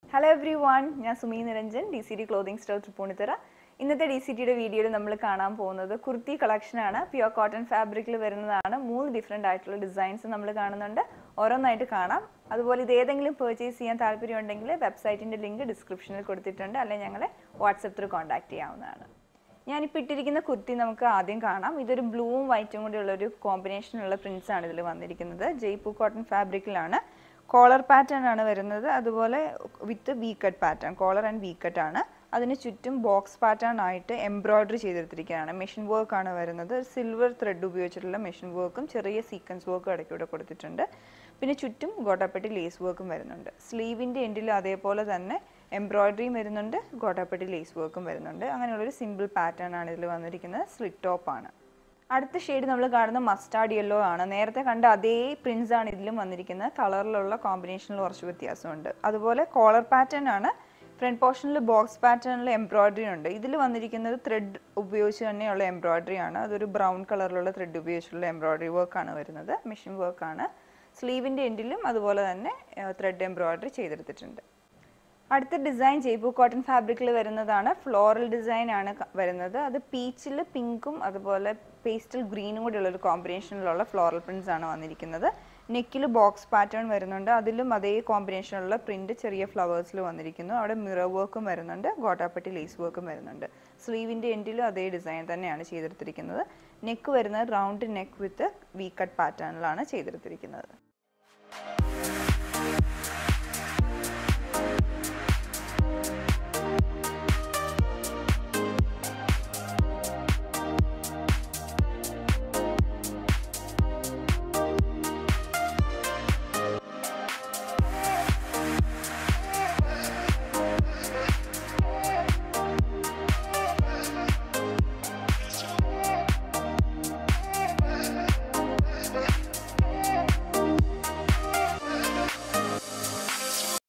hello everyone ഞാൻ Sumi Niranjan D C D clothing store Thrippunithura ഇന്നത്തെ D C ടിയുടെ വീഡിയോയിൽ നമ്മൾ കാണാൻ പോകുന്നത് കുർത്തി കളക്ഷനാണ് പ്യുവർ കോട്ടൺ ഫാബ്രിക്കിൽ വരുന്നതാണ് മൂന്ന് ഡിഫറെൻ്റ് ആയിട്ടുള്ള ഡിസൈൻസ് നമ്മൾ കാണുന്നുണ്ട് ഓരോന്നായിട്ട് കാണാം അതുപോലെ ഇത് ഏതെങ്കിലും പർച്ചേസ് ചെയ്യാൻ താല്പര്യമുണ്ടെങ്കിൽ വെബ്സൈറ്റിൻ്റെ ലിങ്ക് ഡിസ്ക്രിപ്ഷനിൽ കൊടുത്തിട്ടുണ്ട് അല്ലെങ്കിൽ ഞങ്ങളെ വാട്സപ്പ് ത്രൂ കോൺടാക്ട് ചെയ്യാവുന്നതാണ് ഞാനിപ്പോൾ ഇട്ടിരിക്കുന്ന കുർത്തി നമുക്ക് ആദ്യം കാണാം ഇതൊരു ബ്ലൂവും വൈറ്റും കൂടിയുള്ള ഒരു കോമ്പിനേഷനുള്ള പ്രിൻസ് ആണ് ഇതിൽ വന്നിരിക്കുന്നത് ജയ്പൂർ കോട്ടൺ ഫാബ്രിക്കിലാണ് കോളർ പാറ്റേൺ ആണ് വരുന്നത് അതുപോലെ with V cut pattern collar and V cut ആണ് അതിന് ചുറ്റും ബോക്സ് പാറ്റേൺ ആയിട്ട് എംബ്രോയ്ഡറി ചെയ്തെടുത്തിരിക്കുകയാണ് മെഷീൻ വർക്ക് ആണ് വരുന്നത് സിൽവർ ത്രെഡ് ഉപയോഗിച്ചിട്ടുള്ള മെഷീൻ വർക്കും ചെറിയ സീക്വൻസ് വർക്കും ഇടയ്ക്കൂടെ കൊടുത്തിട്ടുണ്ട് പിന്നെ ചുറ്റും ഗോട്ടാപ്പെട്ടി ലേസ് വർക്കും വരുന്നുണ്ട് സ്ലീവിൻ്റെ എൻഡിൽ അതേപോലെ തന്നെ എംബ്രോയ്ഡറിയും വരുന്നുണ്ട് ഗോട്ടാപ്പെട്ടി ലേസ് വർക്കും വരുന്നുണ്ട് അങ്ങനെയുള്ളൊരു സിമ്പിൾ പാറ്റേൺ ആണ് ഇതിൽ വന്നിരിക്കുന്നത് സ്ലിറ്റ് ടോപ്പ് ആണ് അടുത്ത ഷെയ്ഡ് നമ്മൾ കാണുന്ന മസ്റ്റാർഡ് യെല്ലോ ആണ് നേരത്തെ കണ്ട അതേ പ്രിൻസ് ആണ് ഇതിലും വന്നിരിക്കുന്നത് കളറിലുള്ള കോമ്പിനേഷനിൽ കുറച്ച് വ്യത്യാസമുണ്ട് അതുപോലെ കോളർ പാറ്റേൺ ആണ് ഫ്രണ്ട് പോർഷനിൽ ബോക്സ് പാറ്റേണിൽ എംബ്രോയ്ഡറി ഉണ്ട് ഇതിൽ വന്നിരിക്കുന്നത് ത്രെഡ് ഉപയോഗിച്ച് തന്നെയുള്ള എംബ്രോയ്ഡറി ആണ് അതൊരു ബ്രൗൺ കളറിലുള്ള ത്രെഡ് ഉപയോഗിച്ചുള്ള എംബ്രോയ്ഡറി വർക്കാണ് വരുന്നത് മെഷീൻ വർക്കാണ് സ്ലീവിൻ്റെ എൻഡിലും അതുപോലെ തന്നെ ത്രെഡ് എംബ്രോയ്ഡറി ചെയ്തെടുത്തിട്ടുണ്ട് അടുത്ത ഡിസൈൻ ജയ്പൂർ കോട്ടൺ ഫാബ്രിക്കിൽ വരുന്നതാണ് ഫ്ലോറൽ ഡിസൈൻ ആണ് ക- വരുന്നത് അത് പീച്ചിൽ പിങ്കും അതുപോലെ പേസ്റ്റൽ ഗ്രീനും കൂടി ഉള്ള ഒരു കോമ്പിനേഷനിലുള്ള ഫ്ലോറൽ പ്രിൻസ് ആണ് വന്നിരിക്കുന്നത് നെക്കിൽ ബോക്സ് പാറ്റേൺ വരുന്നുണ്ട് അതിലും അതേ കോമ്പിനേഷനിലുള്ള പ്രിന്റ് ചെറിയ ഫ്ലവേഴ്സിൽ വന്നിരിക്കുന്നു അവിടെ മിറർ വർക്കും വരുന്നുണ്ട് ഗോട്ടാപ്പട്ടി ലേസ് വർക്കും വരുന്നുണ്ട് സ്ലീവിൻ്റെ എൻഡിലും അതേ ഡിസൈൻ തന്നെയാണ് ചെയ്തെടുത്തിരിക്കുന്നത് നെക്ക് വരുന്നത് round neck with V cut പാറ്റേണിലാണ് ചെയ്തെടുത്തിരിക്കുന്നത്